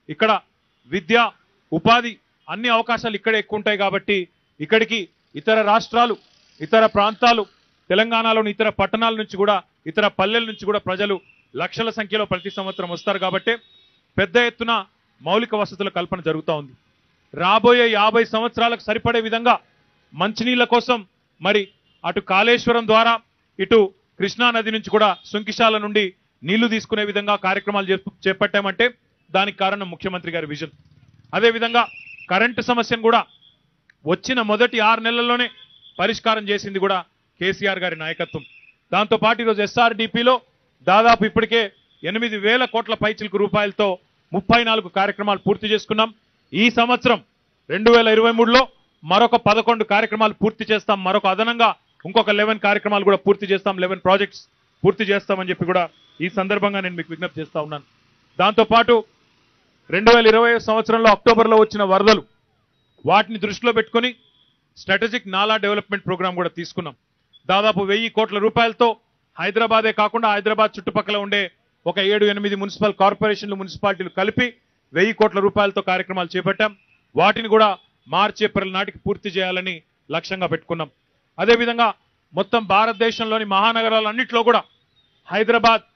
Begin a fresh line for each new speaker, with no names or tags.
ఇక్కడ విద్య ఉపాధి అన్ని అవకాశాలు ఇక్కడే ఎక్కువ ఉంటాయి కాబట్టి ఇక్కడికి ఇతర రాష్ట్రాలు ఇతర ప్రాంతాలు తెలంగాణలోని ఇతర పట్టణాల నుంచి కూడా ఇతర పల్లెల నుంచి కూడా ప్రజలు లక్షల సంఖ్యలో ప్రతి సంవత్సరం వస్తారు కాబట్టి పెద్ద ఎత్తున మౌలిక వసతుల కల్పన జరుగుతూ ఉంది రాబోయే యాభై సంవత్సరాలకు సరిపడే విధంగా మంచినీళ్ళ కోసం మరి అటు కాళేశ్వరం ద్వారా ఇటు కృష్ణా నది నుంచి కూడా సుంకిశాల నుండి నీళ్లు తీసుకునే విధంగా కార్యక్రమాలు చేప- చేపట్టామంటే దానికి కారణం ముఖ్యమంత్రి గారి విజన్ అదేవిధంగా కరెంటు సమస్యను కూడా వచ్చిన మొదటి ఆరు నెలల్లోనే పరిష్కారం చేసింది కూడా కేసీఆర్ గారి నాయకత్వం దాంతో పాటు ఈరోజు ఎస్ఆర్డిపిలో దాదాపు ఇప్పటికే ఎనిమిది వేల కోట్ల పైచిలకు రూపాయలతో ముప్పై నాలుగు కార్యక్రమాలు పూర్తి చేసుకున్నాం ఈ సంవత్సరం రెండు వేల ఇరవై మూడులో మరొక పదకొండు కార్యక్రమాలు పూర్తి చేస్తాం మరొక అదనంగా ఇంకొక లెవెన్ కార్యక్రమాలు కూడా పూర్తి చేస్తాం లెవెన్ ప్రాజెక్ట్స్ పూర్తి చేస్తామని చెప్పి కూడా ఈ సందర్భంగా నేను మీకు విజ్ఞప్తి చేస్తా ఉన్నాను దాంతో పాటు రెండు వేల ఇరవై సంవత్సరంలో అక్టోబర్లో వచ్చిన వరదలు వాటిని దృష్టిలో పెట్టుకొని స్ట్రాటజిక్ నాలా డెవలప్మెంట్ ప్రోగ్రామ్ కూడా తీసుకున్నాం దాదాపు వెయ్యి కోట్ల రూపాయలతో హైదరాబాదే కాకుండా హైదరాబాద్ చుట్టుపక్కల ఉండే ఒక ఏడు ఎనిమిది మున్సిపల్ కార్పొరేషన్లు మున్సిపాలిటీలు కలిపి వెయ్యి కోట్ల రూపాయలతో కార్యక్రమాలు చేపట్టాం వాటిని కూడా మార్చి ఏప్రిల్ నాటికి పూర్తి చేయాలని లక్ష్యంగా పెట్టుకున్నాం అదేవిధంగా మొత్తం భారతదేశంలోని మహానగరాలన్నింటిలో కూడా హైదరాబాద్